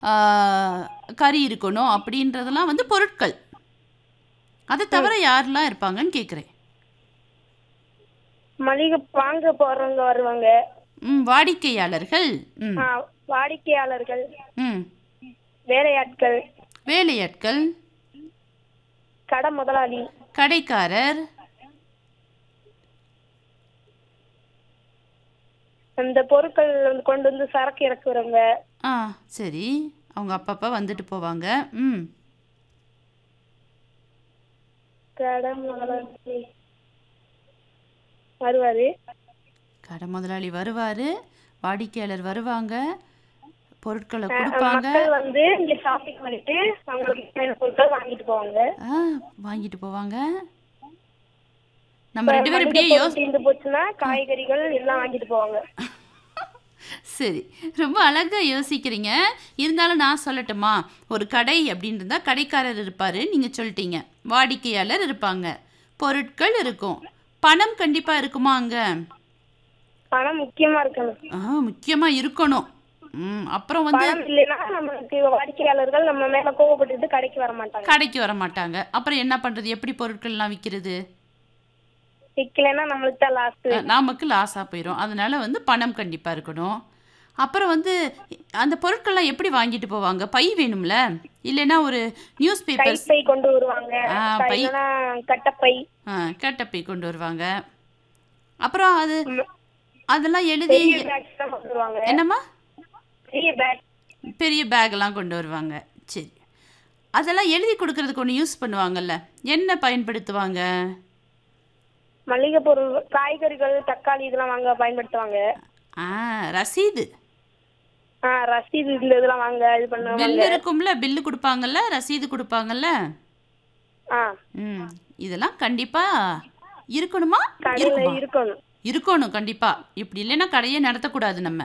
ஆ, கறி இருக்கணும் அப்படின்றதெல்லாம் வந்து பொருட்கள் அதை தவிர யாரெல்லாம் இருப்பாங்கன்னு கேட்குறேன் மளிகை வாங்க போறவங்க வருவாங்க ம் வாடிக்கையாளர்கள் ம் ஆ, வாடிக்கையாளர்கள் ம் வேலையாட்கள் வேலையாட்கள் கடை முதலாளி கடைக்காரர் அந்த பொருட்கள் வந்து கொண்டு வந்து சரக்கு இறக்குறவங்க ஆ சரி அவங்க அப்பப்போ வந்துட்டு போவாங்க ம் கடை முதலாளி வருவாரு கடை முதலாளி வருவார் வாடிக்கையாளர் வருவாங்க பொருட்களை அஹ், கொடுப்பாங்க மக்கள் வந்து இங்க ஷாப்பிங் பண்ணிட்டு அவங்களுக்கு தேவையான பொருட்கள் வாங்கிட்டு போவாங்க ஆ வாங்கிட்டு போவாங்க நம்ம ரெண்டு பேரும் இப்படியே யோசி தீர்ந்து போச்சுன்னா காய்கறிகள் எல்லாம் வாங்கிட்டு போவாங்க சரி ரொம்ப அழகாக யோசிக்கிறீங்க இருந்தாலும் நான் சொல்லட்டுமா ஒரு கடை அப்படின்னு இருந்தால் கடைக்காரர் இருப்பார் நீங்கள் சொல்லிட்டீங்க வாடிக்கையாளர் இருப்பாங்க பொருட்கள் இருக்கும் பணம் கண்டிப்பாக இருக்குமா அங்கே பணம் முக்கியமா இருக்கணும் ஆ முக்கியமாக இருக்கணும் ம் அப்புறம் வந்து பணம் இல்லைன்னா நம்மளுக்கு வாடிக்கையாளர்கள் நம்ம மேல கோவப்பட்டுட்டு கடைக்கு வர மாட்டாங்க கடைக்கு வர மாட்டாங்க அப்புறம் என்ன பண்ணுறது எப்படி பொருட்கள்லாம் விற்கிறது விக்கலைன்னா நம்மளுக்கு தான் லாஸ்ட் நமக்கு லாஸாக போயிடும் அதனால வந்து பணம் கண்டிப்பாக இருக்கணும் அப்புறம் வந்து அந்த பொருட்கள்லாம் எப்படி வாங்கிட்டு போவாங்க பை வேணும்ல இல்லைன்னா ஒரு நியூஸ் பேப்பர்ஸ் கைப்பை கொண்டு வருவாங்க ஆ, பை. இல்லைன்னா கட்டப்பை கட்டப்பை கொண்டு வருவாங்க அப்புறம் அது ம். அதெல்லாம் எழுதி பெரிய பேக்ஸ் தான் கொண்டு வருவாங்க என்னம்மா பெரிய பேக் பெரிய பேக்கெல்லாம் கொண்டு வருவாங்க சரி அதெல்லாம் எழுதி கொடுக்கறதுக்கு ஒன்று யூஸ் பண்ணுவாங்கல்ல என்ன பயன்படுத்துவாங்க மளிகை பொருள் காய்கறிகள் தக்காளி இதெல்லாம் வாங்க பயன்படுத்துவாங்க ஆ ரசீது ஆ ரசீது இந்த இதெல்லாம் வாங்க இது பண்ணுவாங்க பில் இருக்கும்ல பில்லு கொடுப்பாங்கல்ல ரசீது கொடுப்பாங்கல்ல ஆ ம் இதெல்லாம் கண்டிப்பாக இருக்கணுமா கடையில இருக்குமா இருக்கணும் இருக்கணும் கண்டிப்பாக இப்படி இல்லைன்னா கடையே நடத்தக்கூடாது நம்ம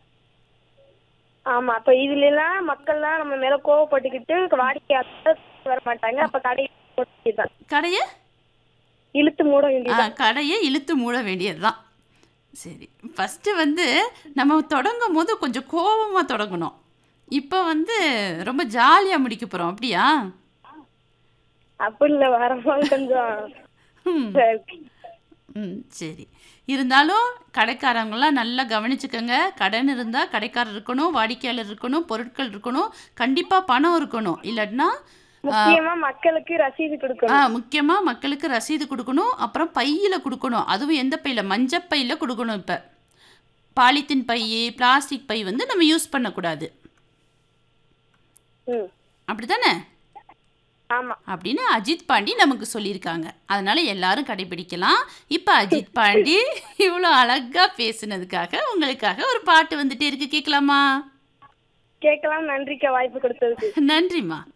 ஆமா அப்ப இதுல எல்லாம் மக்கள்லாம் நம்ம மேல கோவப்பட்டுக்கிட்டு வாடிக்கையாளர் வர மாட்டாங்க அப்ப கடை தான் கடையை இழுத்து மூட ஆ, வேண்டியது கடையை இழுத்து மூட வேண்டியதுதான் சரி ஃபஸ்ட்டு வந்து நம்ம தொடங்கும் போது கொஞ்சம் கோபமாக தொடங்கணும் இப்போ வந்து ரொம்ப ஜாலியாக முடிக்க போகிறோம் அப்படியா அப்படி இல்ல வரவங்க கொஞ்சம் ம் ம் சரி இருந்தாலும் கடைக்காரங்களாம் நல்லா கவனிச்சுக்கோங்க கடன் இருந்தால் கடைக்காரர் இருக்கணும் வாடிக்கையாளர் இருக்கணும் பொருட்கள் இருக்கணும் கண்டிப்பாக பணம் இருக்கணும் இல்லாட்டினா முக்கியமா மக்களுக்கு ரசீது ஆ கொடுக்கணும் முக்கியமாக மக்களுக்கு ரசீது கொடுக்கணும் அப்புறம் பையில் கொடுக்கணும் அதுவும் எந்த பையில் மஞ்சப்பையில் கொடுக்கணும் இப்போ பாலித்தீன் பை பிளாஸ்டிக் பை வந்து நம்ம யூஸ் பண்ணக்கூடாது ம் அப்படி தானே ஆமா அப்படின்னு அஜித் பாண்டி நமக்கு சொல்லியிருக்காங்க அதனால எல்லாரும் கடைபிடிக்கலாம் இப்போ அஜித் பாண்டி இவ்வளோ அழகா பேசுனதுக்காக உங்களுக்காக ஒரு பாட்டு வந்துட்டே இருக்கு கேட்கலாமா கேட்கலாம் நன்றிக்க வாய்ப்பு கொடுத்ததுக்கு நன்றிம்மா